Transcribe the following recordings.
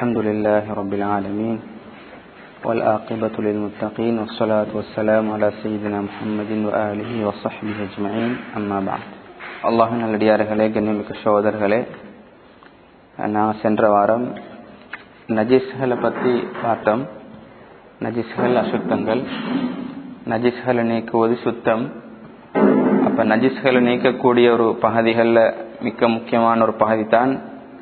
الحمد لله رب العالمين والآقبة للمتقين والصلاة والسلام على سيدنا محمد وآله وصحبه أجمعين أما بعد அல்லாஹின் நல்லடியார்களே கண்ணியமிக்க சோதர்களே நான் சென்ற வாரம் நஜீஸ்களை பற்றி பார்த்தோம் நஜீஸ்கள் அசுத்தங்கள் நஜீஸ்களை நீக்குவது சுத்தம் அப்போ நஜீஸ்களை நீக்கக்கூடிய ஒரு பகுதிகளில் மிக்க முக்கியமான ஒரு பகுதி தான்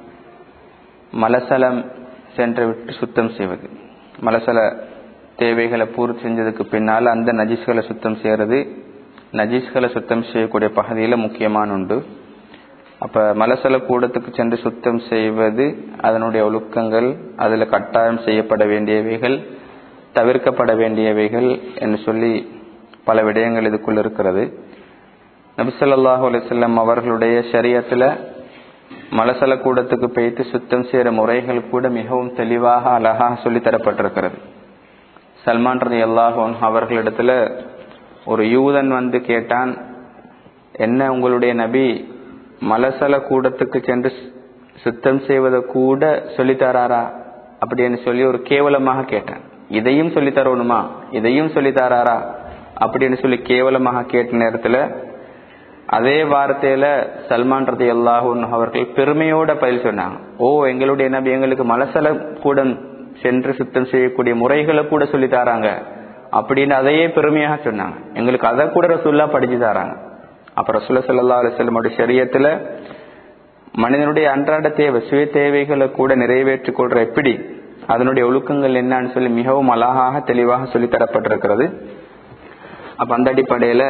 மலசலம் சென்று விட்டு சுத்தம் செய்வது மலசல தேவைகளை பூர்த்தி செஞ்சதுக்கு பின்னால் அந்த நஜீஸ்களை சுத்தம் செய்கிறது நஜீஸ்களை சுத்தம் செய்யக்கூடிய பகுதியில் முக்கியமான உண்டு அப்போ மலசல கூடத்துக்கு சென்று சுத்தம் செய்வது அதனுடைய ஒழுக்கங்கள் அதில் கட்டாயம் செய்யப்பட வேண்டியவைகள் தவிர்க்கப்பட வேண்டியவைகள் என்று சொல்லி பல விடயங்கள் இதுக்குள்ள இருக்கிறது நபிசல்லாஹு அலிசல்லம் அவர்களுடைய சரியத்தில் மலசல கூடத்துக்கு போய்த்து சுத்தம் செய்கிற முறைகள் கூட மிகவும் தெளிவாக அழகாக சொல்லி தரப்பட்டிருக்கிறது சல்மான் ரதி அல்லாஹோன் அவர்களிடத்துல ஒரு யூதன் வந்து கேட்டான் என்ன உங்களுடைய நபி மலசல கூடத்துக்கு சென்று சுத்தம் செய்வதை கூட சொல்லித்தராரா அப்படின்னு சொல்லி ஒரு கேவலமாக கேட்டான் இதையும் சொல்லி தரணுமா இதையும் சொல்லி தராரா அப்படின்னு சொல்லி கேவலமாக கேட்ட நேரத்தில் அதே வார்த்தையில சல்மான் ரதி அல்லாஹூன் அவர்கள் பெருமையோட பதில் சொன்னாங்க ஓ எங்களுடைய நபி எங்களுக்கு மலசல கூட சென்று சுத்தம் செய்யக்கூடிய முறைகளை கூட சொல்லி தராங்க அப்படின்னு அதையே பெருமையாக சொன்னாங்க எங்களுக்கு அதை கூட ரசூல்லா படிச்சு தராங்க அப்ப ரசூல்லா சல்லா அலுவலமுடைய சரியத்துல மனிதனுடைய அன்றாட தேவை சுய தேவைகளை கூட நிறைவேற்றிக் கொள்ற எப்படி அதனுடைய ஒழுக்கங்கள் என்னன்னு சொல்லி மிகவும் அழகாக தெளிவாக சொல்லி தரப்பட்டிருக்கிறது அப்ப அந்த அடிப்படையில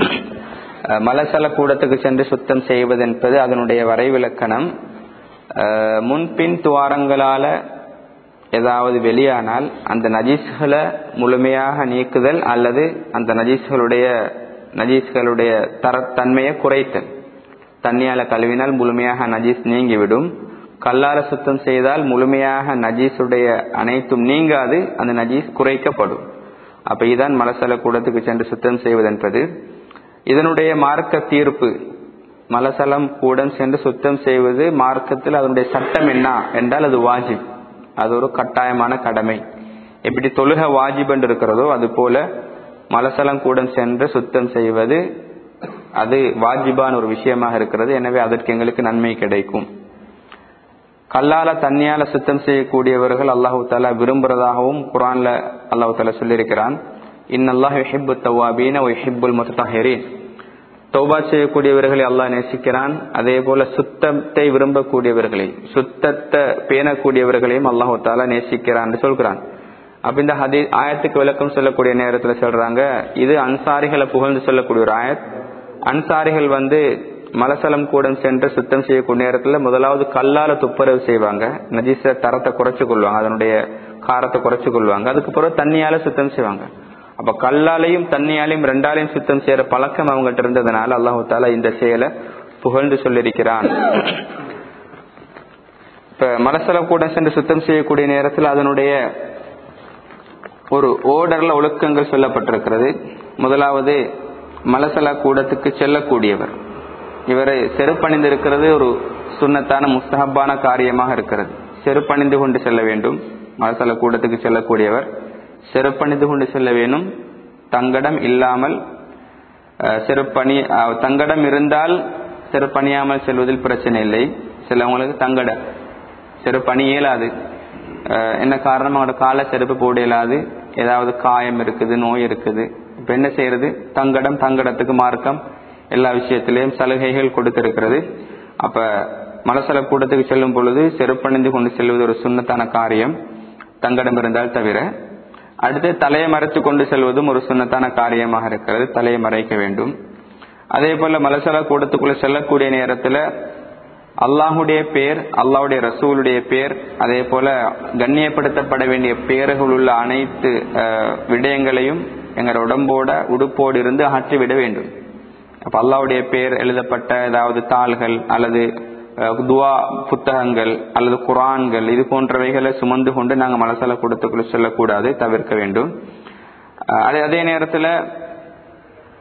மலசல கூடத்துக்கு சென்று சுத்தம் செய்வது என்பது அதனுடைய வரைவிலக்கணம் முன்பின் துவாரங்களால ஏதாவது வெளியானால் அந்த நஜீஸ்களை முழுமையாக நீக்குதல் அல்லது அந்த நஜீஸ்களுடைய நஜீஸ்களுடைய தரத்தன்மையை குறைத்தல் தண்ணியால கழுவினால் முழுமையாக நஜீஸ் நீங்கிவிடும் கல்லால சுத்தம் செய்தால் முழுமையாக நஜீஸுடைய அனைத்தும் நீங்காது அந்த நஜீஸ் குறைக்கப்படும் அப்ப இதுதான் மலசல கூடத்துக்கு சென்று சுத்தம் செய்வது என்பது இதனுடைய மார்க்க தீர்ப்பு மலசலம் கூடம் சென்று சுத்தம் செய்வது மார்க்கத்தில் அதனுடைய சட்டம் என்ன என்றால் அது வாஜிப் அது ஒரு கட்டாயமான கடமை எப்படி தொழுக வாஜிப் என்று இருக்கிறதோ அது போல மலசலம் கூடம் சென்று சுத்தம் செய்வது அது வாஜிபான ஒரு விஷயமாக இருக்கிறது எனவே அதற்கு எங்களுக்கு நன்மை கிடைக்கும் கல்லால தண்ணியால சுத்தம் செய்யக்கூடியவர்கள் அல்லாஹு தாலா விரும்புறதாகவும் குரான்ல அல்லாஹு தாலா சொல்லியிருக்கிறான் இன்னல்லாஹ் ஹிப்பு தவாபீன ஹிப்புல் முத்தஹிரீன் தௌபா செய்யக்கூடியவர்களை அல்லாஹ் நேசிக்கிறான் அதே போல சுத்தத்தை விரும்பக்கூடியவர்களை சுத்தத்தை பேணக்கூடியவர்களையும் அல்லாஹு தாலா நேசிக்கிறான் சொல்கிறான் அப்ப இந்த ஹதி ஆயத்துக்கு விளக்கம் சொல்லக்கூடிய நேரத்துல சொல்றாங்க இது அன்சாரிகளை புகழ்ந்து சொல்லக்கூடிய ஒரு ஆயத் அன்சாரிகள் வந்து மலசலம் கூடம் சென்று சுத்தம் செய்யக்கூடிய நேரத்துல முதலாவது கல்லால துப்புரவு செய்வாங்க நஜீச தரத்தை குறைச்சு கொள்வாங்க அதனுடைய காரத்தை குறைச்சு கொள்வாங்க அதுக்கு பிறகு தண்ணியால சுத்தம் செய்வாங்க அப்ப கல்லாலையும் தண்ணியாலையும் ரெண்டாலையும் சுத்தம் செய்யற பழக்கம் அவங்ககிட்ட இருந்ததுனால அல்லாஹு தாலா இந்த செயலை புகழ்ந்து சொல்லியிருக்கிறான் இப்ப மலசல கூட சென்று சுத்தம் செய்யக்கூடிய நேரத்தில் அதனுடைய ஒரு ஓடர்ல ஒழுக்கங்கள் சொல்லப்பட்டிருக்கிறது முதலாவது மலசல கூடத்துக்கு செல்லக்கூடியவர் இவரை செருப்பணிந்திருக்கிறது ஒரு சுண்ணத்தான முஸ்தகப்பான காரியமாக இருக்கிறது செருப்பணிந்து கொண்டு செல்ல வேண்டும் மலசல கூடத்துக்கு செல்லக்கூடியவர் செருப்பணிந்து கொண்டு செல்ல வேணும் தங்கடம் இல்லாமல் செருப்பணி தங்கடம் இருந்தால் செருப்பணியாமல் செல்வதில் பிரச்சனை இல்லை சிலவங்களுக்கு தங்கட செருப்பணி இயலாது என்ன காரணம் அவங்களோட கால செருப்பு போட இயலாது ஏதாவது காயம் இருக்குது நோய் இருக்குது இப்ப என்ன செய்யறது தங்கடம் தங்கடத்துக்கு மார்க்கம் எல்லா விஷயத்திலையும் சலுகைகள் கொடுத்திருக்கிறது அப்ப மலசல கூடத்துக்கு செல்லும் பொழுது செருப்பணிந்து கொண்டு செல்வது ஒரு சுண்ணத்தான காரியம் தங்கடம் இருந்தால் தவிர அடுத்து தலையை மறைத்து கொண்டு செல்வதும் ஒரு சுண்ணத்தான காரியமாக இருக்கிறது தலையை மறைக்க வேண்டும் அதே போல மலசல கூடத்துக்குள்ள செல்லக்கூடிய நேரத்துல அல்லாஹுடைய பேர் அல்லாஹுடைய ரசூலுடைய பேர் அதே போல கண்ணியப்படுத்தப்பட வேண்டிய பேர்கள் உள்ள அனைத்து விடயங்களையும் எங்கள் உடம்போட உடுப்போடு இருந்து அகற்றிவிட வேண்டும் அப்ப அல்லாவுடைய பேர் எழுதப்பட்ட ஏதாவது தாள்கள் அல்லது துவா புத்தகங்கள் அல்லது குரான்கள் இது போன்றவைகளை சுமந்து கொண்டு நாங்கள் மலசல கூடத்துக்குள்ள செல்லக்கூடாது தவிர்க்க வேண்டும் அதே அதே நேரத்தில்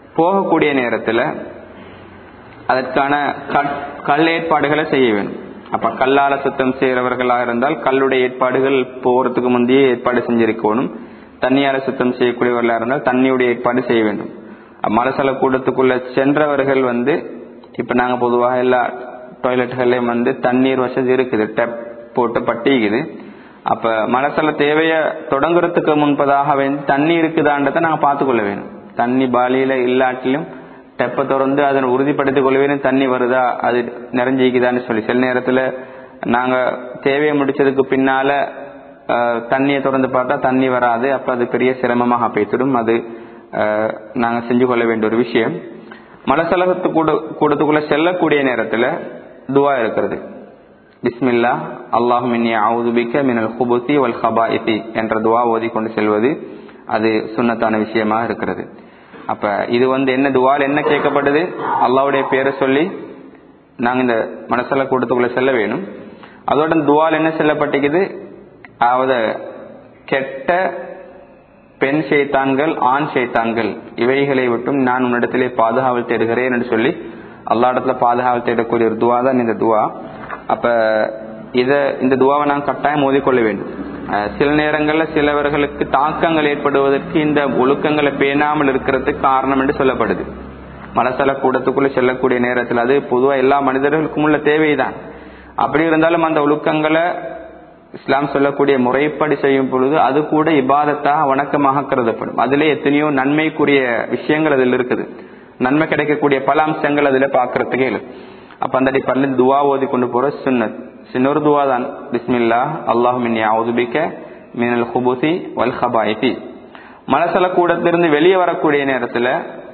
போகக்கூடிய நேரத்தில் அதற்கான கல் ஏற்பாடுகளை செய்ய வேண்டும் அப்ப கல்லால சுத்தம் செய்யறவர்களாக இருந்தால் கல்லுடைய ஏற்பாடுகள் போறதுக்கு முந்தையே ஏற்பாடு செஞ்சிருக்கணும் தண்ணியால சுத்தம் செய்யக்கூடியவர்களாக இருந்தால் தண்ணியுடைய ஏற்பாடு செய்ய வேண்டும் மலசல கூடத்துக்குள்ள சென்றவர்கள் வந்து இப்ப நாங்க பொதுவாக எல்லா டாய்லெட்கள்லயும் வந்து தண்ணீர் வசதி இருக்குது டெப் போட்டு பட்டிக்குது அப்ப மலசல தேவைய தொடங்குறதுக்கு முன்பதாக வந்து தண்ணி இருக்குதான்றதை நாங்க பார்த்துக்கொள்ள வேணும் தண்ணி பாலியில இல்லாட்டிலும் டெப்பை திறந்து அதை உறுதிப்படுத்திக் கொள்ள வேணும் தண்ணி வருதா அது நிறைஞ்சிக்குதான்னு சொல்லி சில நேரத்துல நாங்க தேவையை முடிச்சதுக்கு பின்னால தண்ணியை திறந்து பார்த்தா தண்ணி வராது அப்ப அது பெரிய சிரமமாக போய்த்திடும் அது நாங்க செஞ்சு கொள்ள வேண்டிய ஒரு விஷயம் மலசலகத்து கூட கூடத்துக்குள்ள செல்லக்கூடிய நேரத்துல துவா இருக்கிறது பிஸ்மில்லா அல்லாஹு மின்னி அவுதுபிக்க மினல் ஹுபுசி வல் ஹபாஇசி என்ற துவா ஓதி கொண்டு செல்வது அது சுண்ணத்தான விஷயமா இருக்கிறது அப்ப இது வந்து என்ன துவால் என்ன கேட்கப்படுது அல்லாவுடைய பேரை சொல்லி நாங்க இந்த மனசல கூட்டத்துக்குள்ள செல்ல வேணும் அதோட துவால் என்ன செல்லப்பட்டிருக்குது அதாவது கெட்ட பெண் செய்தான்கள் ஆண் செய்தான்கள் இவைகளை விட்டும் நான் உன்னிடத்திலே பாதுகாவல் தேடுகிறேன் என்று சொல்லி அல்லா இடத்துல பாதுகாவல் தேடக்கூடிய ஒரு துவா தான் இந்த துவா அப்ப இத இந்த துவாவை நான் கட்டாயம் மோதிக்கொள்ள வேண்டும் சில நேரங்கள்ல சிலவர்களுக்கு தாக்கங்கள் ஏற்படுவதற்கு இந்த ஒழுக்கங்களை பேணாமல் இருக்கிறதுக்கு காரணம் என்று சொல்லப்படுது மலசல கூடத்துக்குள்ள செல்லக்கூடிய நேரத்தில் அது பொதுவா எல்லா மனிதர்களுக்கும் உள்ள தேவைதான் அப்படி இருந்தாலும் அந்த ஒழுக்கங்களை இஸ்லாம் சொல்லக்கூடிய முறைப்படி செய்யும் பொழுது அது கூட இபாதத்தாக வணக்கமாக கருதப்படும் அதுல எத்தனையோ நன்மைக்குரிய விஷயங்கள் அதில் இருக்குது நன்மை கிடைக்கக்கூடிய பல அம்சங்கள் அதுல பாக்குறதுக்கே இல்லை அப்ப அந்த அடிப்படையில் துவா ஓதி கொண்டு போற சுன்னத் சின்னொரு துவா தான் பிஸ்மில்லா அல்லாஹு மின்னி அவுதுபிக்க மினல் ஹுபுசி வல் ஹபாயிசி மலசல கூடத்திலிருந்து வெளியே வரக்கூடிய நேரத்துல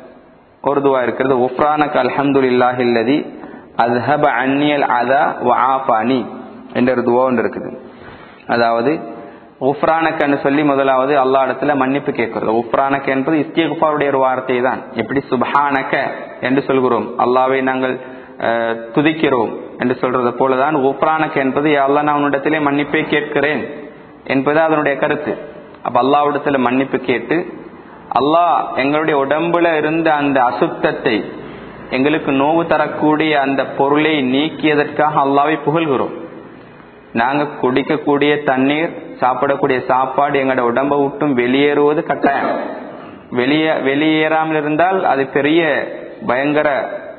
ஒரு துவா இருக்கிறது உஃப்ரானக் அல்ஹம்துலில்லாஹி இல்லதி அஸ்ஹப அன்னியல் அதா வஆஃபானி என்ற ஒரு துவா ஒன்று இருக்குது அதாவது உஃப்ரானக்கன்னு சொல்லி முதலாவது அல்லா இடத்துல மன்னிப்பு கேட்கிறது உஃப்ரானக்க என்பது இஸ்திகுஃபாருடைய ஒரு வார்த்தை தான் எப்படி சுபஹானக்க என்று சொல்கிறோம் அல்லாவை நாங்கள் துதிக்கிறோம் என்று சொல்றது போலதான் உஃப்ரானக்க என்பது அல்லா நான் உன்னிடத்திலே மன்னிப்பை கேட்கிறேன் என்பது அதனுடைய கருத்து அப்ப அல்லாவிடத்துல மன்னிப்பு கேட்டு அல்லாஹ் எங்களுடைய உடம்புல இருந்த அந்த அசுத்தத்தை எங்களுக்கு நோவு தரக்கூடிய அந்த பொருளை நீக்கியதற்காக அல்லாவை புகழ்கிறோம் நாங்க குடிக்கக்கூடிய தண்ணீர் சாப்பிடக்கூடிய சாப்பாடு எங்களோட உடம்பை விட்டும் வெளியேறுவது கட்டாயம் வெளியே வெளியேறாமல் இருந்தால் அது பெரிய பயங்கர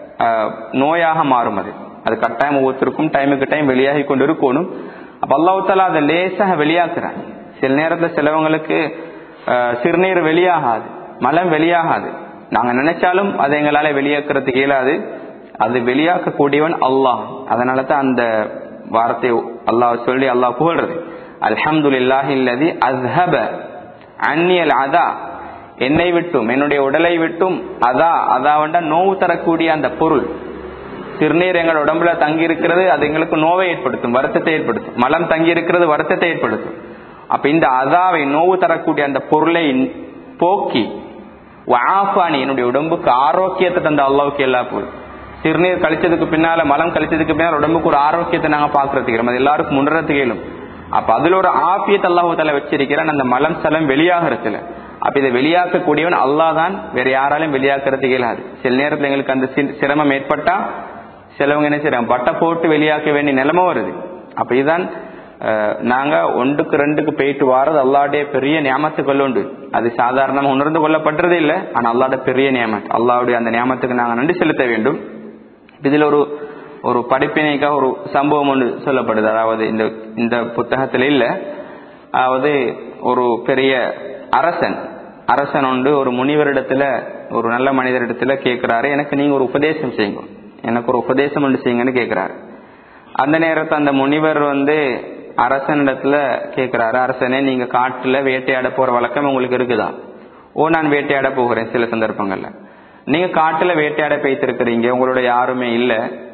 நோயாக மாறும் அது அது கட்டாயம் ஒவ்வொருத்தருக்கும் டைமுக்கு டைம் வெளியாகி கொண்டு இருக்கணும் அப்ப அல்லாஹால அதை லேசாக வெளியாக்குறான் சில நேரத்துல சிலவங்களுக்கு சிறுநீர் வெளியாகாது மலம் வெளியாகாது நாங்க நினைச்சாலும் அதை எங்களால வெளியாக்குறதுக்கு இயலாது அது வெளியாக்கக்கூடியவன் அல்லாஹ் அதனால தான் அந்த வார்த்தை அல்லாஹ் சொல்லி அல்லாஹ் புகழ்றது அல்ஹம்துலில்லாஹி இல்லதி அஸ்ஹப அந்நியல் அதா என்னை விட்டும் என்னுடைய உடலை விட்டும் அதா அதாவண்டா நோவு தரக்கூடிய அந்த பொருள் சிறுநீர் எங்கள் உடம்புல தங்கி இருக்கிறது அது எங்களுக்கு நோவை ஏற்படுத்தும் வருத்தத்தை ஏற்படுத்தும் மலம் தங்கி இருக்கிறது வருத்தத்தை ஏற்படுத்தும் அப்ப இந்த அதாவை நோவு தரக்கூடிய அந்த பொருளை போக்கி வாஃபானி என்னுடைய உடம்புக்கு ஆரோக்கியத்தை தந்த அல்லாவுக்கு எல்லா போதும் சிறுநீர் கழிச்சதுக்கு பின்னால மலம் கழிச்சதுக்கு பின்னால் உடம்புக்கு ஒரு ஆரோக்கியத்தை நாங்க பாக்குறதுக்கு அது எல்லாருக்கும் முன்னுறதுக்கு இயலும் அப்ப அதுல ஒரு ஆபியத்தை அல்லாஹு தலை வச்சிருக்கிறான் அந்த மலம் சலம் வெளியாகிறதுல அப்ப இதை வெளியாக்கக்கூடியவன் அல்லாஹ் தான் வேற யாராலையும் வெளியாக்குறதுக்கு இயலாது சில நேரத்துல எங்களுக்கு அந்த சிரமம் ஏற்பட்டா சிலவங்க என்ன செய்யறாங்க பட்டை போட்டு வெளியாக்க வேண்டிய நிலைமை வருது அப்ப இதுதான் நாங்க ஒன்றுக்கு ரெண்டுக்கு போயிட்டு வாரது அல்லாவுடைய பெரிய நியமத்துக்கள் உண்டு அது சாதாரணமா உணர்ந்து கொள்ளப்படுறதே இல்லை ஆனா அல்லாட பெரிய நியமத் அல்லாவுடைய அந்த நியமத்துக்கு நாங்க நன்றி செலுத்த வேண்டும் இதுல ஒரு ஒரு படிப்பினைக்காக ஒரு சம்பவம் ஒன்று சொல்லப்படுது அதாவது இந்த இந்த புத்தகத்துல இல்ல அதாவது ஒரு பெரிய அரசன் அரசன் உண்டு ஒரு முனிவரிடத்துல ஒரு நல்ல மனிதரிடத்துல கேட்கிறாரு எனக்கு நீங்க ஒரு உபதேசம் செய்யுங்க எனக்கு ஒரு உபதேசம் ஒன்று செய்யுங்கன்னு கேட்கிறாரு அந்த நேரத்தை அந்த முனிவர் வந்து அரசனிடத்துல கேட்கிறாரு அரசனே நீங்க காட்டுல வேட்டையாட போற வழக்கம் உங்களுக்கு இருக்குதா ஓ நான் வேட்டையாட போகிறேன் சில சந்தர்ப்பங்கள்ல நீங்க காட்டுல வேட்டையாட பெய்திருக்கிறீங்க உங்களோட யாருமே இல்ல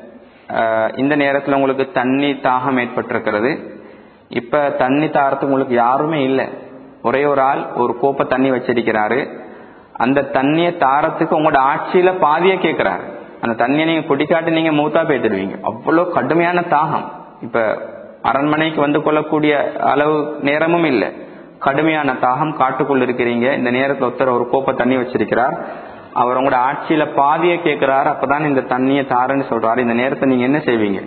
இந்த நேரத்துல உங்களுக்கு தண்ணி தாகம் ஏற்பட்டிருக்கிறது இப்ப தண்ணி தாரத்துக்கு உங்களுக்கு யாருமே இல்ல ஒரே ஒரு ஆள் ஒரு கோப்பை தண்ணி வச்சிருக்கிறாரு அந்த தண்ணியை தாரத்துக்கு உங்களோட ஆட்சியில பாதிய கேட்கிறாரு அந்த தண்ணியை நீங்க குடிக்காட்டு நீங்க மூத்தா பேத்துடுவீங்க அவ்வளவு கடுமையான தாகம் இப்ப அரண்மனைக்கு வந்து கொள்ளக்கூடிய அளவு நேரமும் இல்லை கடுமையான தாகம் காட்டுக்குள்ள இருக்கிறீங்க இந்த நேரத்துல ஒருத்தர் ஒரு கோப்பை தண்ணி வச்சிருக்கிறார் அவர் உங்களோட ஆட்சியில பாதிய கேட்கிறார் அப்பதான் இந்த தண்ணியை தாரன்னு சொல்றாரு இந்த நேரத்தை நீங்க என்ன செய்வீங்க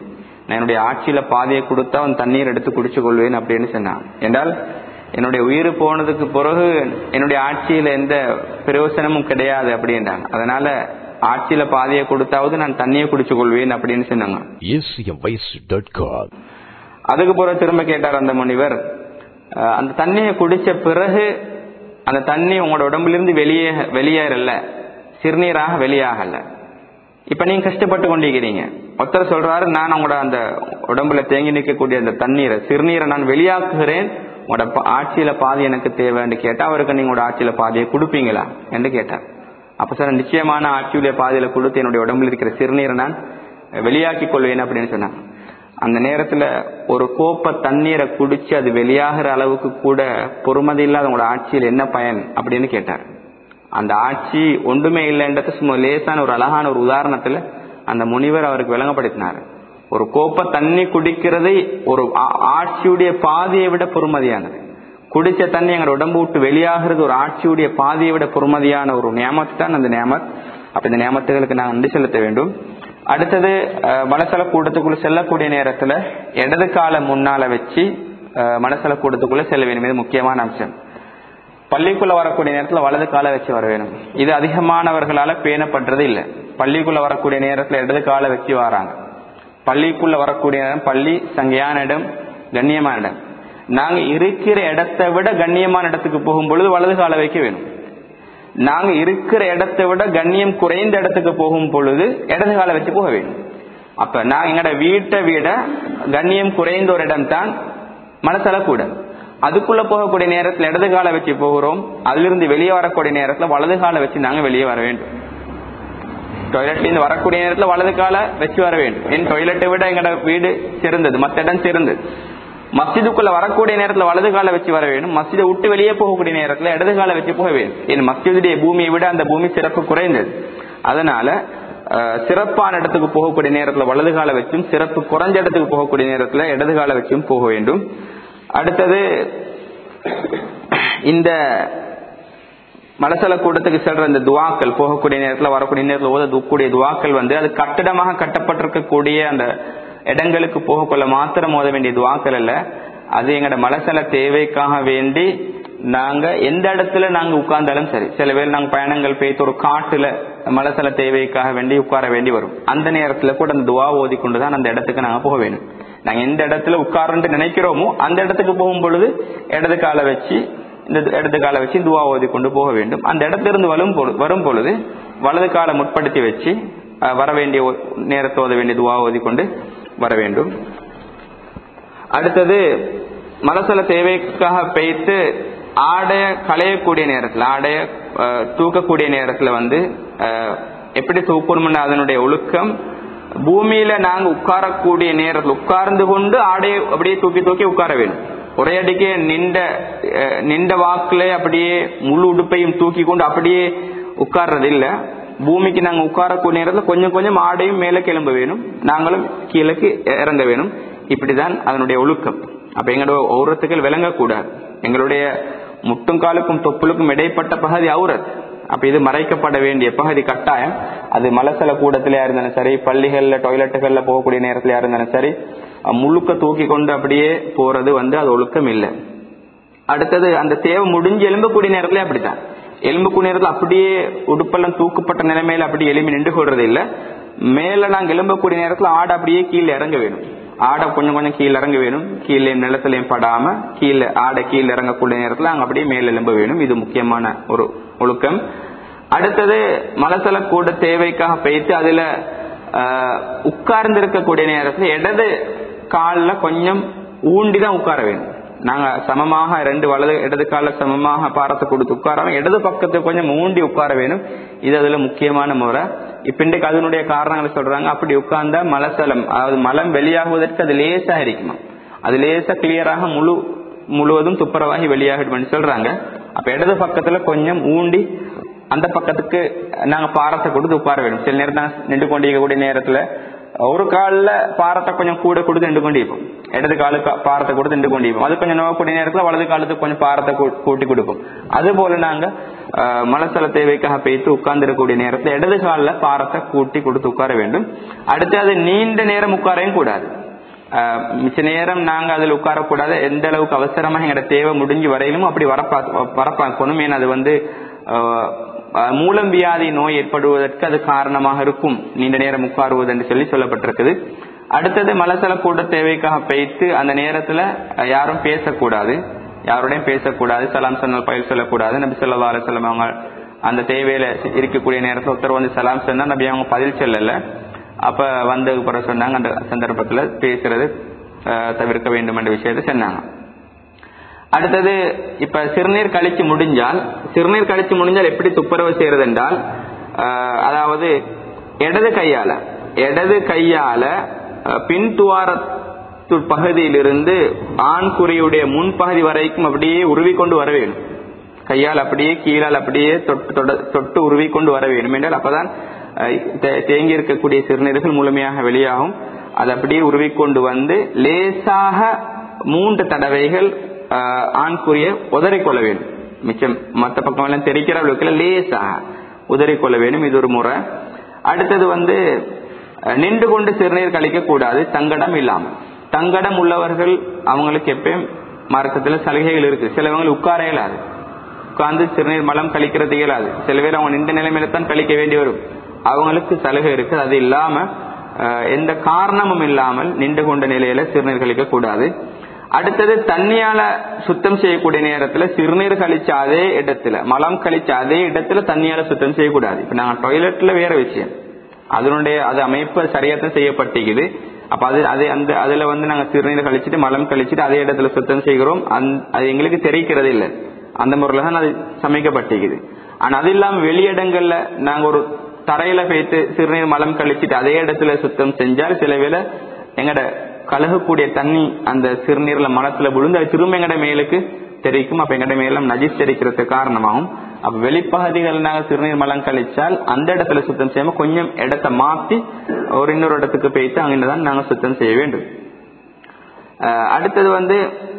நான் என்னுடைய ஆட்சியில பாதையை கொடுத்தா அவன் தண்ணீர் எடுத்து குடிச்சு கொள்வேன் அப்படின்னு சொன்னான் என்றால் என்னுடைய உயிர் போனதுக்கு பிறகு என்னுடைய ஆட்சியில எந்த பிரயோசனமும் கிடையாது அப்படின்றாங்க அதனால ஆட்சியில பாதையை கொடுத்தாவது நான் தண்ணியை குடிச்சு கொள்வேன் அப்படின்னு சொன்னாங்க acmvoice.com. அதுக்கு பிறகு திரும்ப கேட்டார் அந்த முனிவர் அஹ், அந்த தண்ணியை குடிச்ச பிறகு அந்த தண்ணி உங்களோட உடம்பிலிருந்து வெளியே வெளியேறல சிறுநீராக வெளியாகல இப்ப நீங்க கஷ்டப்பட்டு கொண்டிருக்கிறீங்க ஒருத்தர் சொல்றாரு நான் உங்களோட அந்த உடம்புல தேங்கி நிற்கக்கூடிய அந்த தண்ணீரை சிறுநீரை நான் வெளியாக்குகிறேன் உங்களோட ப- ஆட்சியில பாதி எனக்கு தேவைன்னு கேட்டா அவருக்கு நீங்க உங்களோட ஆட்சியில பாதியை கொடுப்பீங்களா என்று கேட்டார் அப்ப சார் நிச்சயமான ஆட்சியுடைய பாதியில கொடுத்து என்னுடைய உடம்புல இருக்கிற சிறுநீரை நான் வெளியாக்கி கொள்வேன் அப்படின்னு சொன்னாங்க அந்த நேரத்துல ஒரு கோப்ப தண்ணீரை குடிச்சு அது வெளியாகிற அளவுக்கு கூட பொறுமதி இல்லாத உங்களோட ஆட்சியில் என்ன பயன் அப்படின்னு கேட்டார் அந்த ஆட்சி ஒன்றுமே இல்லைன்றது சும்மா லேசான ஒரு அழகான ஒரு உதாரணத்துல அந்த முனிவர் அவருக்கு விளங்கப்படுத்தினார் ஒரு கோப்ப தண்ணி குடிக்கிறது ஒரு ஆ- ஆட்சியுடைய பாதியை விட பொறுமதியானது குடிச்ச தண்ணி எங்களோட உடம்பு விட்டு வெளியாகிறது ஒரு ஆட்சியுடைய பாதியை விட பொறுமதியான ஒரு நியமத்து தான் அந்த நியமத் அப்ப இந்த நியமத்துகளுக்கு நாங்கள் நன்றி செலுத்த வேண்டும் அடுத்தது அஹ், மனசல கூட்டத்துக்குள்ள செல்லக்கூடிய நேரத்துல இடது காலை முன்னால வச்சு அஹ், மனசல கூட்டத்துக்குள்ள செல்ல வேண்டும் இது முக்கியமான அம்சம் பள்ளிக்குள்ள வரக்கூடிய நேரத்துல வலது காலை வச்சு வர வேணும் இது அதிகமானவர்களால பேணப்படுறது இல்ல பள்ளிக்குள்ள வரக்கூடிய நேரத்துல இடது காலை வச்சு வராங்க பள்ளிக்குள்ள வரக்கூடிய நேரம் பள்ளி சங்கையான இடம் கண்ணியமான இடம் நாங்க இருக்கிற இடத்தை விட கண்ணியமான இடத்துக்கு போகும் பொழுது வலது காலை வைக்க வேணும் நாங்க இருக்கிற இடத்தை விட கண்ணியம் குறைந்த இடத்துக்கு போகும் பொழுது இடது காலை வச்சு போக வேண்டும் அப்ப நான் எங்கட வீட்டை விட கண்ணியம் குறைந்த ஒரு இடம் தான் மனசல கூட அதுக்குள்ள போகக்கூடிய நேரத்துல இடது காலை வச்சு போகிறோம் அதிலிருந்து வெளியே வரக்கூடிய நேரத்துல வலது காலை வச்சு நாங்க வெளியே வர வேண்டும் டாய்லெட்ல இருந்து வரக்கூடிய நேரத்துல வலது காலை வச்சு வர வேண்டும் என் டாய்லெட்டை விட எங்கட வீடு சிறந்தது மத்த இடம் சிறந்தது மஸ்ஜிதுக்குள்ள வரக்கூடிய நேரத்துல வலது காலை வச்சு வர வேண்டும் மஸ்ஜிதை விட்டு வெளியே போகக்கூடிய நேரத்துல இடது காலை வச்சு போக வேண்டும் என் மஸ்ஜிதுடைய பூமியை விட அந்த பூமி சிறப்பு குறைந்தது அதனால அஹ், சிறப்பான இடத்துக்கு போகக்கூடிய நேரத்துல வலது காலை வச்சும் சிறப்பு குறைஞ்ச இடத்துக்கு போகக்கூடிய நேரத்துல இடது காலை வச்சும் போக வேண்டும் அடுத்தது இந்த மலசல கூட்டத்துக்கு செல்ற இந்த துவாக்கள் போகக்கூடிய நேரத்துல வரக்கூடிய நேரத்துல ஓதக்கூடிய துவாக்கள் வந்து அது கட்டிடமாக கட்டப்பட்டிருக்கக்கூடிய அந்த இடங்களுக்கு போகக்குள்ள மாத்திரம் ஓத வேண்டிய துவாக்கள் அல்ல அது எங்கட மலசல தேவைக்காக வேண்டி நாங்க எந்த இடத்துல நாங்க உட்கார்ந்தாலும் சரி சில பேர் நாங்க பயணங்கள் போய்த்து ஒரு காட்டுல மலசல தேவைக்காக வேண்டி உட்கார வேண்டி வரும் அந்த நேரத்துல கூட அந்த துவா ஓதி கொண்டுதான் அந்த இடத்துக்கு நாங்க போக வேணும் நாங்க எந்த இடத்துல உட்காரன்ட்டு நினைக்கிறோமோ அந்த இடத்துக்கு போகும் பொழுது இடது காலை வச்சு இந்த இடது காலை வச்சு துவா ஓதி கொண்டு போக வேண்டும் அந்த இடத்திலிருந்து வரும் பொழுது வரும் பொழுது வலது காலை முற்படுத்தி வச்சு அஹ், வர வேண்டிய ஒ- நேரத்தை ஓத வேண்டிய துவா ஓதி கொண்டு வர வேண்டும் அடுத்தது மலசல தேவைக்காக பெய்த்து ஆடைய களையக்கூடிய நேரத்துல ஆடைய அஹ், தூக்கக்கூடிய நேரத்துல வந்து அஹ், எப்படி தூக்கணும்னு அதனுடைய ஒழுக்கம் பூமியில நாங்க உட்காரக்கூடிய நேரத்துல உட்கார்ந்து கொண்டு ஆடையை அப்படியே தூக்கி தூக்கி உட்கார வேண்டும் ஒரே அடிக்கே நின்ற அஹ், நின்ற வாக்குல அப்படியே முழு உடுப்பையும் தூக்கி கொண்டு அப்படியே உட்கார்றது இல்ல பூமிக்கு நாங்க உட்காரக்கூடிய நேரத்துல கொஞ்சம் கொஞ்சம் ஆடையும் மேல கிளம்ப வேணும் நாங்களும் கீழக்கு இறங்க வேணும் இப்படிதான் அதனுடைய ஒழுக்கம் அப்ப எங்களோட ஔரத்துக்கள் விளங்கக்கூடாது எங்களுடைய முட்டுங்காலுக்கும் தொப்புளுக்கும் இடைப்பட்ட பகுதி ஔரத் அப்ப இது மறைக்கப்பட வேண்டிய பகுதி கட்டாயம் அது மலசல கூடத்திலயா இருந்தாலும் சரி பள்ளிகள்ல டாய்லெட்டுகள்ல போகக்கூடிய நேரத்திலயா இருந்தாலும் சரி அஹ் முழுக்க தூக்கி கொண்டு அப்படியே போறது வந்து அது ஒழுக்கம் இல்லை அடுத்தது அந்த தேவை முடிஞ்சு எலும்பக்கூடிய நேரத்துல அப்படித்தான் எலும்பக்கூடிய நேரத்துல அப்படியே உடுப்பெல்லாம் தூக்கப்பட்ட நிலைமையில அப்படியே எலும்பி நின்று கொள்றது இல்ல மேல நாங்க எலும்பக்கூடிய நேரத்துல ஆடை அப்படியே கீழே இறங்க வேணும் ஆடை கொஞ்சம் கொஞ்சம் கீழே இறங்க வேணும் கீழே நிலத்திலையும் படாம கீழே ஆடை கீழே இறங்கக்கூடிய நேரத்துல அங்க அப்படியே மேல எலும்ப வேணும் இது முக்கியமான ஒரு ஒழுக்கம் அடுத்தது மலசல கூட தேவைக்காக பெய்த்து அதுல உட்கார்ந்து இருக்கக்கூடிய நேரத்துல இடது கால்ல கொஞ்சம் ஊண்டி தான் உட்கார வேணும் நாங்க சமமாக ரெண்டு வலது இடது கால சமமாக பாரத்தை கொடுத்து உட்காராம இடது பக்கத்தை கொஞ்சம் ஊண்டி உட்கார வேணும் இது அதுல முக்கியமான முறை இப்ப இன்றைக்கு அதனுடைய காரணங்களை சொல்றாங்க அப்படி உட்கார்ந்தா மலசலம் அதாவது மலம் வெளியாகுவதற்கு அது லேசா இருக்குமா அது லேசா கிளியராக முழு முழுவதும் துப்புரவாகி வெளியாகிடும்னு சொல்றாங்க அப்ப இடது பக்கத்துல கொஞ்சம் ஊண்டி அந்த பக்கத்துக்கு நாங்க பாரத்தை கொடுத்து உட்கார வேணும் சில நேரம் தான் நின்று கொண்டிருக்கக்கூடிய நேரத்துல ஒரு காலில் பாரத்தை கொஞ்சம் கூட கொடுத்து நின்று கொண்டிருப்போம் இடது காலு கா- பாரத்தை கொடுத்து நின்று கொண்டிருப்போம் அது கொஞ்சம் நோக்கக்கூடிய நேரத்துல வலது காலத்துக்கு கொஞ்சம் பாரத்தை கூ- கூட்டி கொடுப்போம் அது போல நாங்க அஹ், மலசல தேவைக்காக பேய்த்து உட்கார்ந்து இருக்கக்கூடிய நேரத்துல இடது காலில் பாரத்தை கூட்டி கொடுத்து உட்கார வேண்டும் அடுத்து அது நீண்ட நேரம் உட்காரையும் கூடாது ஆஹ் மிச்ச நேரம் நாங்க அதில் உட்காரக்கூடாது எந்த அளவுக்கு அவசரமா எங்களோட தேவை முடிஞ்சு வரையிலும் அப்படி வரப்பா வரப்பாக்கணும் ஏன்னா அது வந்து ஆஹ் ஆஹ் மூலம் வியாதி நோய் ஏற்படுவதற்கு அது காரணமாக இருக்கும் நீண்ட நேரம் உட்காருவது என்று சொல்லி சொல்லப்பட்டிருக்குது அடுத்தது மலசல கூட தேவைக்காக பெய்த்து அந்த நேரத்துல அஹ், யாரும் பேசக்கூடாது யாரோடையும் பேசக்கூடாது சலாம் சொன்னால் பயில் சொல்லக்கூடாது நபி சொல்லா அலுவலம் அவங்க அந்த தேவையில இருக்கக்கூடிய நேரத்தில் ஒருத்தர் வந்து சலாம் சொன்னா நபி அவங்க பதில் சொல்லல அப்ப வந்ததுக்கு பிறகு சொன்னாங்க அந்த சந்தர்ப்பத்துல பேசுறது அஹ், தவிர்க்க வேண்டும் என்ற விஷயத்தை சொன்னாங்க அடுத்தது இப்ப சிறுநீர் கழிச்சு முடிஞ்சால் சிறுநீர் கழிச்சு முடிஞ்சால் எப்படி துப்புரவு செய்யறது என்றால் ஆஹ், அதாவது இடது கையால இடது கையால அஹ், பின் துவாரத்து பகுதியிலிருந்து ஆண் குறியுடைய முன்பகுதி வரைக்கும் அப்படியே உருவி கொண்டு வர வேண்டும் கையால் அப்படியே கீழால் அப்படியே தொட்டு தொட- தொட்டு உருவி கொண்டு வர வேண்டும் என்றால் அப்பதான் அஹ், தே- தேங்கி இருக்கக்கூடிய சிறுநீர்கள் முழுமையாக வெளியாகும் அது அப்படியே உருவி கொண்டு வந்து லேசாக மூன்று தடவைகள் ஆஹ், ஆண்குறிய உதறிக்கொள்ள வேண்டும் மிச்சம் மற்ற பக்கம் எல்லாம் தெரிக்கிற அளவுக்கு லேசாக உதறிக்கொள்ள வேண்டும் இது ஒரு முறை அடுத்தது வந்து அஹ், நின்று கொண்டு சிறுநீர் கழிக்க கூடாது தங்கடம் இல்லாமல் தங்கடம் உள்ளவர்கள் அவங்களுக்கு எப்பயும் மார்க்கத்துல சலுகைகள் இருக்கு சிலவங்க உட்கார இயலாது உட்கார்ந்து சிறுநீர் மலம் கழிக்கிறது இயலாது சில பேர் அவங்க நின்ற நிலைமையில தான் கழிக்க வேண்டி வரும் அவங்களுக்கு சலுகை இருக்கு அது இல்லாம அஹ், எந்த காரணமும் இல்லாமல் நின்று கொண்ட நிலையில சிறுநீர் கழிக்க கூடாது அடுத்தது தண்ணியால சுத்தம் செய்யக்கூடிய நேரத்துல சிறுநீர் கழிச்ச அதே இடத்துல மலம் கழிச்ச அதே இடத்துல தண்ணியால சுத்தம் செய்யக்கூடாது இப்ப நாங்க டாய்லெட்ல வேற விஷயம் அதனுடைய அது அமைப்பு சரியாத்தான் செய்யப்பட்டிருக்குது அப்ப அது அது அந்த அதுல வந்து நாங்க சிறுநீர் கழிச்சிட்டு மலம் கழிச்சிட்டு அதே இடத்துல சுத்தம் செய்கிறோம் அந்த- அது எங்களுக்கு தெரிக்கிறது இல்லை அந்த முறையில தான் அது சமைக்கப்பட்டிருக்குது ஆனா அது இல்லாம வெளியிடங்கள்ல நாங்க ஒரு தரையில வைத்து சிறுநீர் மலம் கழிச்சிட்டு அதே இடத்துல சுத்தம் செஞ்சால் சில வேளை எங்கட கழுகக்கூடிய தண்ணி அந்த சிறுநீர்ல மலத்துல விழுந்து அது திரும்ப எங்கட மேலுக்கு தெரிக்கும் அப்ப எங்கட மேலும் நஜிஸ் தெரிக்கிறதுக்கு காரணமாகும் அப்ப வெளிப்பகுதிகள் நாங்க சிறுநீர் மலம் கழிச்சால் அந்த இடத்துல சுத்தம் செய்யாம கொஞ்சம் இடத்தை மாத்தி ஒரு இன்னொரு இடத்துக்கு போயிட்டு அங்கிருந்துதான் நாங்க சுத்தம் செய்ய வேண்டும் அஹ் அடுத்தது வந்து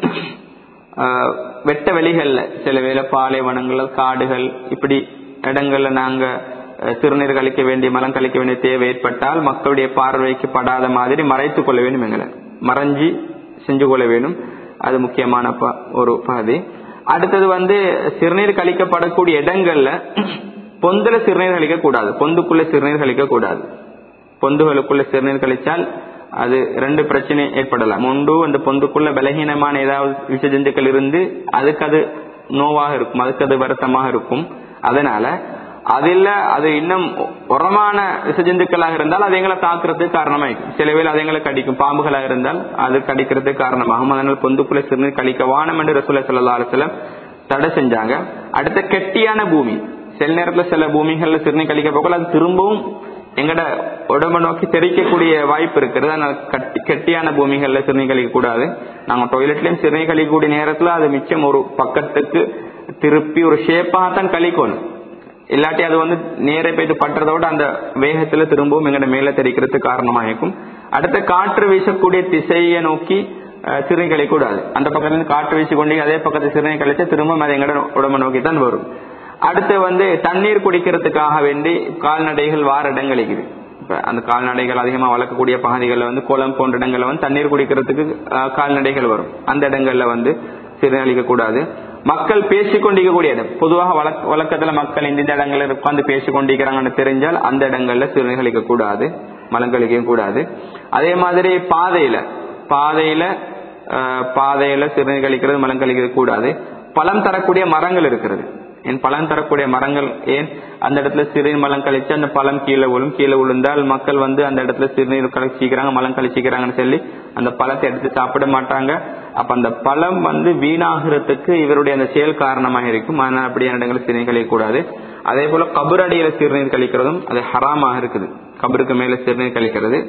அஹ் வெட்ட வெளிகள்ல சில வேளை பாலைவனங்கள் காடுகள் இப்படி இடங்கள்ல நாங்க அஹ், சிறுநீர் கழிக்க வேண்டிய மலம் கழிக்க வேண்டிய தேவை ஏற்பட்டால் மக்களுடைய பார்வைக்கு படாத மாதிரி மறைத்துக் கொள்ள வேண்டும் எங்களை மறைஞ்சி செஞ்சு கொள்ள வேண்டும் அது முக்கியமான ப- ஒரு பகுதி அடுத்தது வந்து சிறுநீர் கழிக்கப்படக்கூடிய இடங்கள்ல பொந்துல சிறுநீர் கழிக்க கூடாது பொந்துக்குள்ள சிறுநீர் கழிக்க கூடாது பொந்துகளுக்குள்ள சிறுநீர் கழிச்சால் அது ரெண்டு பிரச்சனை ஏற்படலாம் ஒன்று அந்த பொந்துக்குள்ள பலகீனமான ஏதாவது விஷ ஜந்துக்கள் இருந்து அதுக்கு அது நோவாக இருக்கும் அதுக்கு அது வருத்தமாக இருக்கும் அதனால அதில் அது இன்னும் உரமான விசஜந்துக்களாக இருந்தால் அது எங்களை தாக்குறதுக்கு காரணமாயிருக்கும் சில வேளை அது எங்களை கடிக்கும் பாம்புகளாக இருந்தால் அது கடிக்கிறதுக்கு காரணமாகும் அதனால் பொந்துக்குள்ள சிறுநீர் கழிக்க வானம் என்று ரசூலை சல்லா அலுவலம் தடை செஞ்சாங்க அடுத்த கெட்டியான பூமி சில நேரத்துல சில பூமிகள்ல சிறுநீர் கழிக்க போகல அது திரும்பவும் எங்கட உடம்ப நோக்கி தெரிக்கக்கூடிய வாய்ப்பு இருக்கிறது அதனால கட்டி கெட்டியான பூமிகள்ல சிறுநீர் கழிக்க கூடாது நாங்க டாய்லெட்லயும் சிறுநீர் கழிக்கக்கூடிய நேரத்துல அது மிச்சம் ஒரு பக்கத்துக்கு திருப்பி ஒரு ஷேப்பாக தான் கழிக்கணும் இல்லாட்டி அது வந்து நேரே போயிட்டு பட்டுறதோட அந்த வேகத்துல திரும்பவும் எங்கட மேல தெரிக்கிறதுக்கு காரணமா இருக்கும் அடுத்த காற்று வீசக்கூடிய திசையை நோக்கி அஹ், சிறுநீர் கழிக்கக்கூடாது அந்த பக்கத்துல இருந்து காற்று வீசி கொண்டு அதே பக்கத்து சிறுநீர் கழிச்சா திரும்பவும் அது எங்கட உடம்ப நோக்கி தான் வரும் அடுத்து வந்து தண்ணீர் குடிக்கிறதுக்காக வேண்டி கால்நடைகள் வார இடங்கள் இருக்குது இப்ப அந்த கால்நடைகள் அதிகமா வளர்க்கக்கூடிய பகுதிகளில் வந்து குளம் போன்ற இடங்கள்ல வந்து தண்ணீர் குடிக்கிறதுக்கு அஹ், கால்நடைகள் வரும் அந்த இடங்கள்ல வந்து சிறுநீரிக்க கூடாது மக்கள் பேசிக்கொண்டிருக்கக்கூடிய இடம் பொதுவாக வழக்க வழக்கத்துல மக்கள் இந்த இந்த இடங்கள்ல உட்கார்ந்து பேசிக்கொண்டிருக்கிறாங்கன்னு தெரிஞ்சால் அந்த இடங்கள்ல சிறுநீர் கூடாது மலங்கழிக்கவும் கூடாது அதே மாதிரி பாதையில பாதையில அஹ், பாதையில சிறுநீர் கழிக்கிறது மலம் கழிக்கிறது கூடாது பழம் தரக்கூடிய மரங்கள் இருக்கிறது என் பழம் தரக்கூடிய மரங்கள் ஏன் அந்த இடத்துல சிறுநீர் மலம் கழிச்சு அந்த பழம் கீழே விழும் கீழே விழுந்தால் மக்கள் வந்து அந்த இடத்துல சிறுநீர் கழிச்சிக்கிறாங்க மலம் கழிச்சிக்கிறாங்கன்னு சொல்லி அந்த பழத்தை எடுத்து சாப்பிட மாட்டாங்க அப்ப அந்த பழம் வந்து வீணாகிறதுக்கு இவருடைய அந்த செயல் காரணமாக இருக்கும் அதனால அப்படியான இடங்களில் சிறுநீர் கழிக்கக்கூடாது அதே போல கபர் அடியில சிறுநீர் கழிக்கிறதும் அது ஹராமாக இருக்குது கபருக்கு மேல சிறுநீர் கழிக்கிறது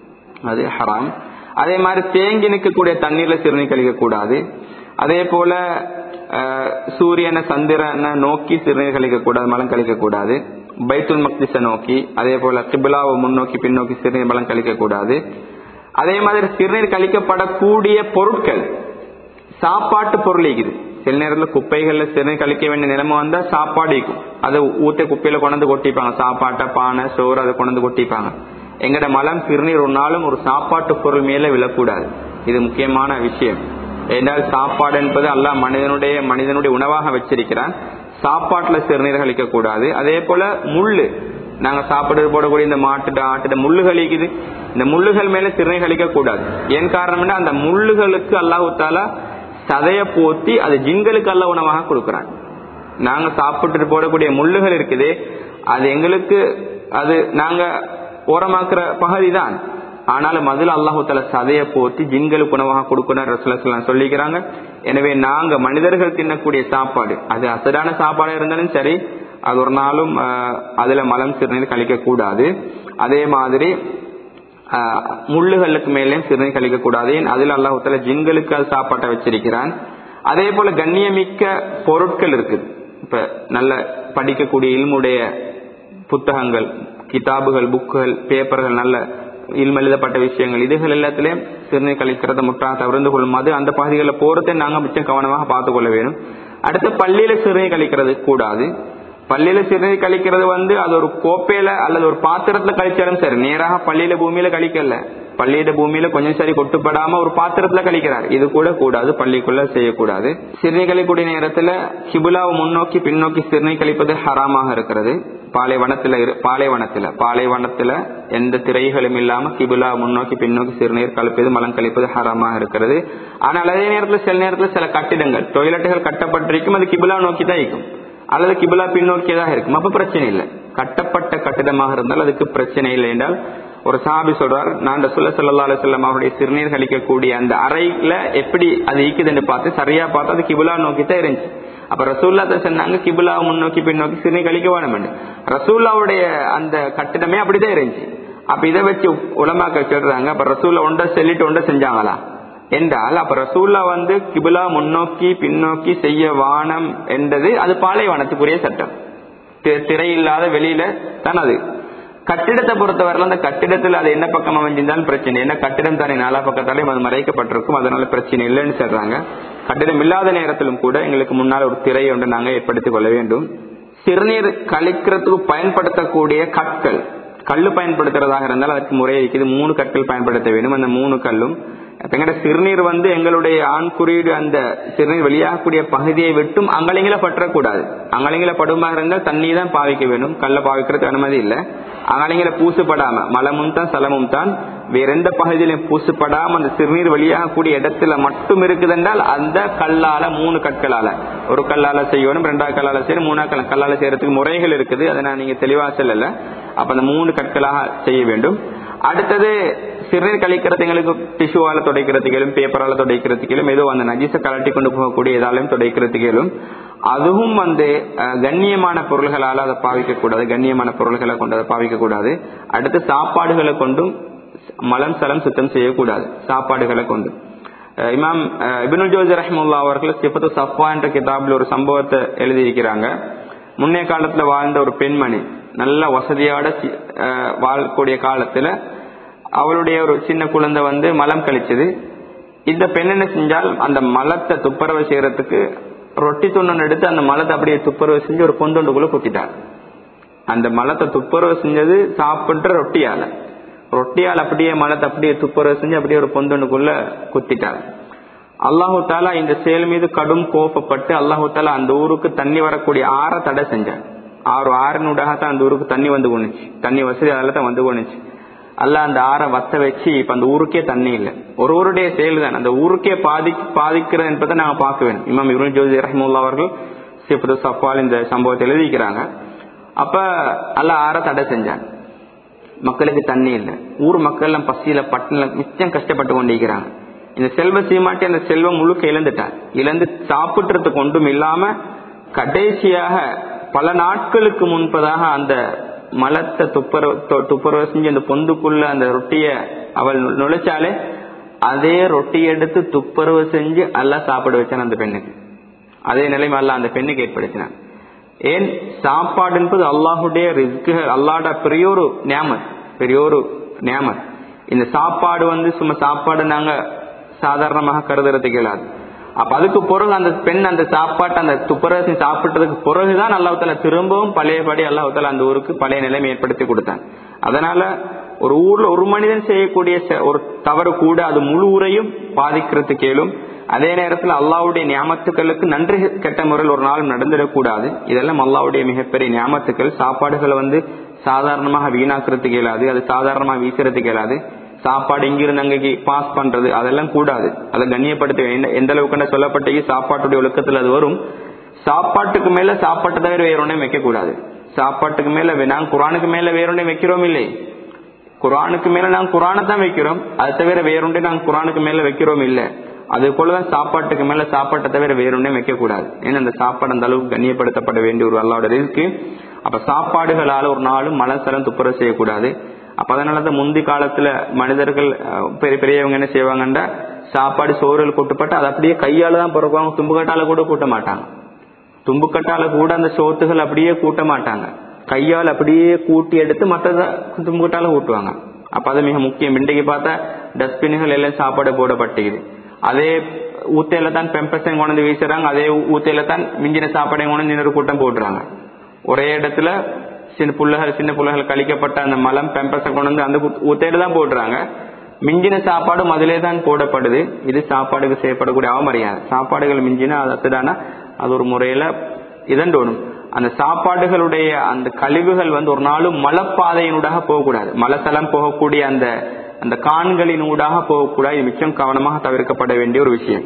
அது ஹராம் அதே மாதிரி தேங்கி நிற்கக்கூடிய தண்ணீர்ல சிறுநீர் கழிக்க கூடாது அதே போல அஹ், சூரியனை சந்திரனை நோக்கி சிறுநீர் கழிக்க கூடாது மலம் கழிக்க கூடாது பைத்துல் மக்திஸை நோக்கி அதே போல கிபிலாவை முன்னோக்கி பின்னோக்கி சிறுநீர் மலம் கழிக்க கூடாது அதே மாதிரி சிறுநீர் கழிக்கப்படக்கூடிய பொருட்கள் சாப்பாட்டு பொருள் இருக்குது சில நேரத்துல குப்பைகள்ல சிறுநீர் கழிக்க வேண்டிய நிலைமை வந்தா சாப்பாடு இருக்கும் அதை ஊத்த குப்பையில கொண்டு வந்து கொட்டிப்பாங்க சாப்பாட்டை பானை சோறு அதை கொண்டு வந்து கொட்டிப்பாங்க எங்கட மலம் சிறுநீர் ஒரு நாளும் ஒரு சாப்பாட்டு பொருள் மேல விழக்கூடாது இது முக்கியமான விஷயம் ஏனால் சாப்பாடு என்பது அல்லாஹ் மனிதனுடைய மனிதனுடைய உணவாக வச்சிருக்கிறான் சாப்பாட்டுல சிறுநீர் கழிக்க கூடாது அதே போல முள்ளு நாங்க சாப்பிடுறது போடக்கூடிய இந்த மாட்டுட ஆட்டுட முள்ளுகள் இருக்குது இந்த முள்ளுகள் மேல சிறுநீர் கழிக்க கூடாது ஏன் காரணம்னா அந்த முள்ளுகளுக்கு அல்லாஹு தாலா சதைய போத்தி அது ஜிங்களுக்கு அல்ல உணவாக கொடுக்கிறான் நாங்க சாப்பிட்டு போடக்கூடிய முள்ளுகள் இருக்குது அது எங்களுக்கு அது நாங்க ஓரமாக்குற பகுதி தான் ஆனாலும் அதில் அல்லாஹு தலா சதைய போத்தி ஜின்களுக்கு உணவாக கொடுக்கணும் ரசூலாம் சொல்லிக்கிறாங்க எனவே நாங்க மனிதர்கள் தின்னக்கூடிய சாப்பாடு அது அசடான சாப்பாடா இருந்தாலும் சரி அது ஒரு நாளும் ஆஹ், அதுல மலம் சிறுநீர் கழிக்க கூடாது அதே மாதிரி ஆஹ், முள்ளுகளுக்கு மேலேயும் சிறுநீர் கழிக்க கூடாது அதில் அல்லாஹு தலா ஜின்களுக்கு அது சாப்பாட்டை வச்சிருக்கிறான் அதே போல கண்ணியமிக்க பொருட்கள் இருக்குது இப்ப நல்ல படிக்கக்கூடிய இல்முடைய புத்தகங்கள் கிதாபுகள் புக்குகள் பேப்பர்கள் நல்ல இல்ம எழுதப்பட்ட விஷயங்கள் இதுகள் எல்லாத்திலையும் சிறுநீர் கழிக்கிறத முற்றாக தவிர்த்து கொள்ளும் அது அந்த பகுதிகளில் போறதை நாங்க மிச்சம் கவனமாக பார்த்து கொள்ள வேணும் அடுத்து பள்ளியில சிறுநீர் கழிக்கிறது கூடாது பள்ளியில சிறுநீர் கழிக்கிறது வந்து அது ஒரு கோப்பையில அல்லது ஒரு பாத்திரத்துல கழிச்சாலும் சரி நேராக பள்ளியில பூமியில கழிக்கல பள்ளியில பூமியில கொஞ்சம் சரி கொட்டுப்படாம ஒரு பாத்திரத்துல கழிக்கிறார் இது கூட கூடாது பள்ளிக்குள்ள செய்யக்கூடாது சிறுநீர் கழிக்கூடிய நேரத்துல கிபுலாவை முன்னோக்கி பின்னோக்கி சிறுநீர் கழிப்பது ஹராமாக இருக்கிறது பாலைவனத்துல இரு- பாலைவனத்துல பாலைவனத்துல எந்த திரைகளும் இல்லாம கிபுலா முன்னோக்கி பின்னோக்கி சிறுநீர் கழிப்பது மலம் கழிப்பது ஹராமாக இருக்கிறது ஆனால் அதே நேரத்துல சில நேரத்துல சில கட்டிடங்கள் டொய்லெட்டுகள் கட்டப்பட்டிருக்கும் அது கிபுலா நோக்கி தான் இருக்கும் அல்லது கிபிலா பின்னோக்கியதாக இருக்கும் அப்ப பிரச்சனை இல்லை கட்டப்பட்ட கட்டிடமாக இருந்தால் அதுக்கு பிரச்சனை இல்லை என்றால் ஒரு சாபி சொல்றார் நான் ரசூல சல்லா அலுவலம் அவருடைய சிறுநீர் கழிக்கக்கூடிய அந்த அறையில எப்படி அது ஈக்குதுன்னு பார்த்து சரியா பார்த்து அது கிபிலா நோக்கி தான் இருந்துச்சு அப்ப ரசூல்லா தான் சொன்னாங்க கிபிலா முன்னோக்கி பின்னோக்கி சிறுநீர் கழிக்க வேணும் ரசூல்லாவுடைய அந்த கட்டிடமே அப்படிதான் இருந்துச்சு அப்ப இதை வச்சு உலமாக்க சொல்றாங்க அப்ப ரசூல்லா ஒன்றை சொல்லிட்டு ஒன்றை செஞ்சாங்களா என்றால் அப்ப ரசூல்லா வந்து கிபிலா முன்னோக்கி பின்னோக்கி செய்ய வானம் என்றது அது பாலைவனத்துக்குரிய சட்டம் தி- திரை இல்லாத வெளியில தான் அது கட்டிடத்தை பொறுத்தவரையில அந்த கட்டிடத்துல அது என்ன பக்கம் அமைஞ்சிருந்தாலும் பிரச்சனை என்ன கட்டிடம் தானே நாலா பக்கத்தாலையும் அது மறைக்கப்பட்டிருக்கும் அதனால பிரச்சனை இல்லைன்னு சொல்றாங்க கட்டிடம் இல்லாத நேரத்திலும் கூட எங்களுக்கு முன்னால் ஒரு திரை ஒன்று நாங்க ஏற்படுத்திக் கொள்ள வேண்டும் சிறுநீர் கழிக்கிறதுக்கு பயன்படுத்தக்கூடிய கற்கள் கல்லு பயன்படுத்துறதாக இருந்தால் அதுக்கு முறை இருக்குது மூணு கற்கள் பயன்படுத்த வேண்டும் அந்த மூணு கல்லும் அப்ப எங்கட சிறுநீர் வந்து எங்களுடைய ஆண் குறியீடு அந்த சிறுநீர் வெளியாகக்கூடிய பகுதியை விட்டும் அங்கலிங்கள பற்றக்கூடாது அங்கலிங்கள படுமாக இருந்தால் தண்ணி தான் பாவிக்க வேண்டும் கல்ல பாவிக்கிறதுக்கு அனுமதி இல்லை அங்கலிங்கள பூசுப்படாம மலமும் தான் சலமும் தான் வேற எந்த பகுதியிலும் பூசுப்படாம அந்த சிறுநீர் வெளியாகக்கூடிய இடத்துல மட்டும் இருக்குதென்றால் அந்த கல்லால மூணு கற்களால ஒரு கல்லால செய்யணும் ரெண்டாவது கல்லால செய்யணும் மூணாவது கல்ல- கல்லால செய்யறதுக்கு முறைகள் இருக்குது அதை நான் நீங்க தெளிவா சொல்லல அப்ப அந்த மூணு கற்களாக செய்ய வேண்டும் அடுத்தது சிறுநீர் கழிக்கிறது எங்களுக்கு டிஷ்யூவால துடைக்கிறதுக்கும் பேப்பரால துடைக்கிறதுக்கும் ஏதோ அந்த நஜீச கலட்டி கொண்டு போகக்கூடிய ஏதாலையும் துடைக்கிறதுக்கும் அதுவும் வந்து அஹ், கண்ணியமான பொருள்களால அதை பாவிக்க கூடாது கண்ணியமான பொருள்களை கொண்டு அதை பாவிக்க கூடாது அடுத்து சாப்பாடுகளை கொண்டும் மலம் சலம் சுத்தம் செய்யக்கூடாது சாப்பாடுகளை கொண்டு அஹ், இமாம் அஹ், இப்னுல் ஜோசி ரஹ்முல்லா அவர்கள் சிபத்து சஃபா என்ற கிதாபில் ஒரு சம்பவத்தை எழுதியிருக்கிறாங்க முன்னைய காலத்துல வாழ்ந்த ஒரு பெண்மணி நல்ல வசதியோட சி- அஹ், வாழக்கூடிய காலத்துல அவளுடைய ஒரு சின்ன குழந்தை வந்து மலம் கழிச்சது இந்த பெண் என்ன செஞ்சால் அந்த மலத்தை துப்புரவு செய்யறதுக்கு ரொட்டி துண்ணன் எடுத்து அந்த மலத்தை அப்படியே துப்புரவு செஞ்சு ஒரு பொந்தொண்டுக்குள்ள கொட்டிட்டார் அந்த மலத்தை துப்புரவு செஞ்சது சாப்பிட்ட ரொட்டியால ரொட்டியால் அப்படியே மலத்தை அப்படியே துப்புரவு செஞ்சு அப்படியே ஒரு பொந்தொண்டுக்குள்ள குத்திட்டார் அல்லாஹு தாலா இந்த செயல் மீது கடும் கோபப்பட்டு அல்லாஹு தாலா அந்த ஊருக்கு தண்ணி வரக்கூடிய ஆற தடை செஞ்சான் ஆறு ஆறினூடாக தான் அந்த ஊருக்கு தண்ணி வந்து கொண்டுச்சு தண்ணி வசதி அதில் தான் வந்து கொண்டுச்சு அல்லாஹ் அந்த ஆறை வத்த வச்சு இப்ப அந்த ஊருக்கே தண்ணி இல்லை ஒரு ஊருடைய செயல் தான் அந்த ஊருக்கே பாதி பாதிக்கிறது என்பதை நாங்க பார்க்க வேண்டும் இமாம் இப்னு ஜோதி ரஹ்முல்லா அவர்கள் சிப்து சஃபால் இந்த சம்பவத்தை எழுதிக்கிறாங்க அப்ப அல்லாஹ் ஆற தடை செஞ்சான் மக்களுக்கு தண்ணி இல்லை ஊர் மக்கள் எல்லாம் பசியில பட்டினில மிச்சம் கஷ்டப்பட்டு கொண்டிருக்கிறாங்க இந்த செல்வ சீமாட்டி அந்த செல்வம் முழுக்க இழந்துட்டார் இழந்து சாப்பிட்டுறதுக்கு ஒன்றும் இல்லாம கடைசியாக பல நாட்களுக்கு முன்பதாக அந்த மலத்தை துப்புரவு தொ- துப்புரவு செஞ்சு அந்த பொந்துக்குள்ள அந்த ரொட்டிய அவள் நுழைச்சாலே அதே ரொட்டியை எடுத்து துப்புரவு செஞ்சு எல்லாம் சாப்பிட வச்சான் அந்த பெண்ணுக்கு அதே நிலைமை அல்ல அந்த பெண்ணுக்கு ஏற்படுத்தினான் ஏன் சாப்பாடு என்பது அல்லாஹுடைய ரிஸ்குகள் அல்லாட பெரிய ஒரு நியாமத் பெரிய ஒரு நியாமத் இந்த சாப்பாடு வந்து சும்மா சாப்பாடு நாங்க சாதாரணமாக கருதுறதுக்கு இயலாது அப்ப அதுக்கு பிறகு அந்த பெண் அந்த சாப்பாட்டை அந்த துப்புரவத்தை சாப்பிட்டதுக்கு பிறகுதான் அல்லாஹால திரும்பவும் பழையபடி அல்லாஹால அந்த ஊருக்கு பழைய நிலைமை ஏற்படுத்தி கொடுத்தான் அதனால ஒரு ஊர்ல ஒரு மனிதன் செய்யக்கூடிய ச- ஒரு தவறு கூட அது முழு ஊரையும் பாதிக்கிறதுக்கு இயலும் அதே நேரத்தில் அல்லாவுடைய ஞாபகத்துக்களுக்கு நன்றி கெட்ட முறையில் ஒரு நாளும் நடந்துடக்கூடாது இதெல்லாம் அல்லாவுடைய மிகப்பெரிய ஞாபகத்துக்கள் சாப்பாடுகளை வந்து சாதாரணமாக வீணாக்குறதுக்கு இயலாது அது சாதாரணமாக வீசுறதுக்கு இயலாது சாப்பாடு இங்கிருந்து அங்கேக்கு பாஸ் பண்றது அதெல்லாம் கூடாது அதை கண்ணியப்படுத்த எந்த- எந்த அளவுக்கு சொல்லப்பட்ட சாப்பாட்டுடைய ஒழுக்கத்தில் அது வரும் சாப்பாட்டுக்கு மேல சாப்பாட்டை தவிர வேற ஒன்றையும் வைக்க கூடாது சாப்பாட்டுக்கு மேல வே- நாங்க குரானுக்கு மேல வேற ஒன்றையும் வைக்கிறோம் இல்லை குரானுக்கு மேல நாங்க குரானை தான் வைக்கிறோம் அது தவிர வேறொன்றே நாங்க குரானுக்கு மேல வைக்கிறோம் இல்ல அது போலதான் சாப்பாட்டுக்கு மேல சாப்பாட்டை தவிர வேறொன்றே வைக்க கூடாது ஏன்னா அந்த சாப்பாடு அந்த அளவுக்கு கண்ணியப்படுத்தப்பட வேண்டிய ஒரு அல்லாவோட இருக்கு அப்ப சாப்பாடுகளால ஒரு நாளும் மலசலம் துப்புரவு செய்யக்கூடாது அப்ப அதனாலதான் முந்தி காலத்துல மனிதர்கள் அஹ், பெரிய பெரியவங்க என்ன செய்வாங்கன்னா சாப்பாடு சோறுகள் கொட்டுப்பட்டு அதை அப்படியே கையால தான் பிறக்குவாங்க தும்புகட்டால கூட கூட்ட மாட்டாங்க தும்புக்கட்டால கூட அந்த சோத்துகள் அப்படியே கூட்ட மாட்டாங்க கையால் அப்படியே கூட்டி எடுத்து மற்றத தும்புக்கட்டால கூட்டுவாங்க அப்ப அது மிக முக்கியம் இன்றைக்கு பார்த்தா டஸ்ட்பின்கள் எல்லாம் சாப்பாடு போடப்பட்டுக்குது அதே ஊத்தையில தான் பெம்பஸையும் கொண்டு வந்து வீசுறாங்க அதே ஊத்தையில தான் மிஞ்சின சாப்பாடையும் கொண்டு வந்து இன்னொரு கூட்டம் போடுறாங்க ஒரே இடத்துல சின்ன புள்ளைகள் சின்ன புள்ளைகள் கழிக்கப்பட்ட அந்த மலம் பெம்பஸை கொண்டு வந்து அந்த ஊத்தையில தான் போடுறாங்க மிஞ்சின சாப்பாடும் அதிலே தான் போடப்படுது இது சாப்பாடுக்கு செய்யப்படக்கூடிய அவமரியாதை சாப்பாடுகள் மிஞ்சினா அது அதுதானா அது ஒரு முறையில இதண்டோணும் அந்த சாப்பாடுகளுடைய அந்த கழிவுகள் வந்து ஒரு நாளும் மலப்பாதையினூடாக போகக்கூடாது மலத்தலம் போகக்கூடிய அந்த அந்த கான்களின் ஊடாக போகக்கூடாது இது மிச்சம் கவனமாக தவிர்க்கப்பட வேண்டிய ஒரு விஷயம்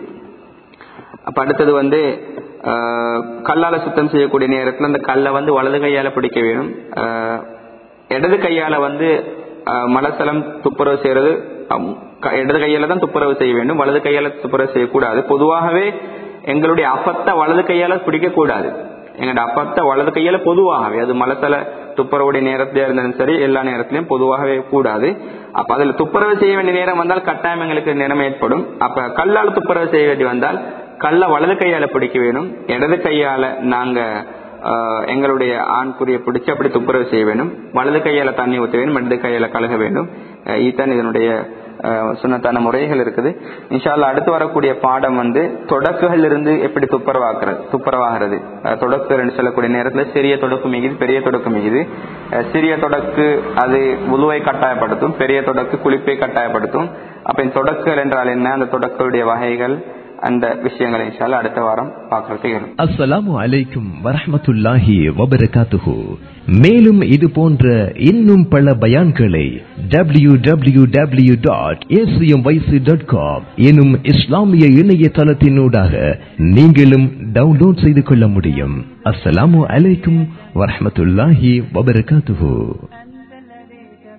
அப்ப அடுத்தது வந்து ஆஹ், கல்லால சுத்தம் செய்யக்கூடிய நேரத்துல அந்த கல்லை வந்து வலது கையால பிடிக்க வேணும் ஆஹ், இடது கையால வந்து ஆஹ், மலசலம் துப்புரவு செய்யறது அம், க- இடது கையால தான் துப்புரவு செய்ய வேண்டும் வலது கையால துப்புரவு செய்யக்கூடாது பொதுவாகவே எங்களுடைய அப்பத்தை வலது கையால பிடிக்க கூடாது எங்களோட அப்பத்தை வலது கையால பொதுவாகவே அது மலசல துப்புரவுடைய நேரத்திலே இருந்தாலும் சரி எல்லா நேரத்திலையும் பொதுவாகவே கூடாது அப்ப அதுல துப்புரவு செய்ய வேண்டிய நேரம் வந்தால் கட்டாயம் எங்களுக்கு நேரம் ஏற்படும் அப்ப கல்லால் துப்புரவு செய்ய வேண்டி வந்தால் கல்ல வலது கையால பிடிக்க வேணும் இடது கையால நாங்க ஆஹ், எங்களுடைய ஆண் குறியை பிடிச்சு அப்படி துப்புரவு செய்ய வேண்டும் வலது கையால தண்ணி ஊற்ற வேண்டும் இடது கையால கழுக வேண்டும் அஹ், இதுதான் இதனுடைய அஹ், சுன்னத்தான முறைகள் இருக்குது இன்ஷால்லா அடுத்து வரக்கூடிய பாடம் வந்து தொடக்குகள் இருந்து எப்படி துப்புரவாக்குறது துப்புரவாகிறது அஹ், தொடக்கு என்று சொல்லக்கூடிய நேரத்தில் சிறிய தொடக்கு மிகுது பெரிய தொடக்கு மிகுது அஹ், சிறிய தொடக்கு அது உழுவை கட்டாயப்படுத்தும் பெரிய தொடக்கு குளிப்பை கட்டாயப்படுத்தும் அப்ப இந்த தொடக்குகள் என்றால் என்ன அந்த தொடக்குடைய வகைகள் அந்த விஷயங்களை இன்ஷால்லா அடுத்த வாரம் பார்க்கறதுக்கு இருக்கும் அஸ்ஸலாமு அலைக்கும் வரஹ்மத்துல்லாஹி வபரகாத்துஹு மேலும் இது போன்ற இன்னும் பல பயான்களை W W W dot dot com எனும் இஸ்லாமிய இணையதளத்தினூடாக நீங்களும் டவுன்லோட் செய்து கொள்ள முடியும் அஸ்ஸலாமு அலைக்கும் வரஹ்மத்துல்லாஹி வபரகாத்துஹு